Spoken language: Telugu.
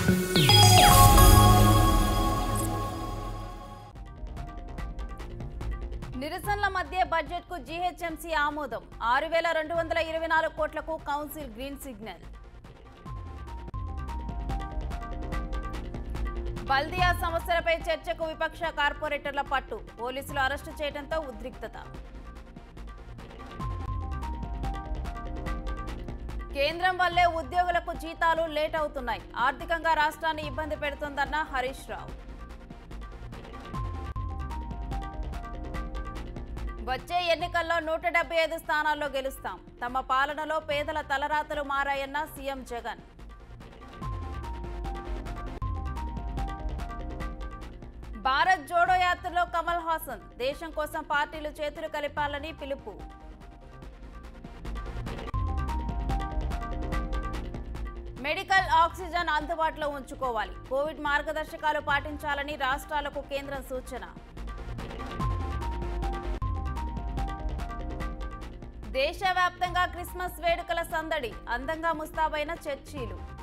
నిరసనల మధ్య బడ్జెట్ కు జీహెచ్ఎంసీ ఆమోదం ఆరు వేల రెండు వందల ఇరవై నాలుగు కోట్లకు కౌన్సిల్ గ్రీన్ సిగ్నల్ బల్దియా సమస్యలపై చర్చకు విపక్ష కార్పొరేటర్ల పట్టు పోలీసులు అరెస్టు చేయడంతో ఉద్రిక్తత కేంద్రం వల్లే ఉద్యోగులకు జీతాలు లేట్ అవుతున్నాయి ఆర్థికంగా రాష్ట్రాన్ని ఇబ్బంది పెడుతోందన్న హరీష్ రావు వచ్చే ఎన్నికల్లో నూట డెబ్బై ఐదు స్థానాల్లో గెలుస్తాం తమ పాలనలో పేదల తలరాతలు మారాయన్న సీఎం జగన్ భారత్ జోడో యాత్రలో కమల్ హాసన్ దేశం కోసం పార్టీలు చేతులు కలిపాలని పిలుపు మెడికల్ ఆక్సిజన్ అందుబాటులో ఉంచుకోవాలి కోవిడ్ మార్గదర్శకాలు పాటించాలని రాష్ట్రాలకు కేంద్రం సూచన దేశవ్యాప్తంగా క్రిస్మస్ వేడుకల సందడి అందంగా ముస్తాబైన చర్చీలు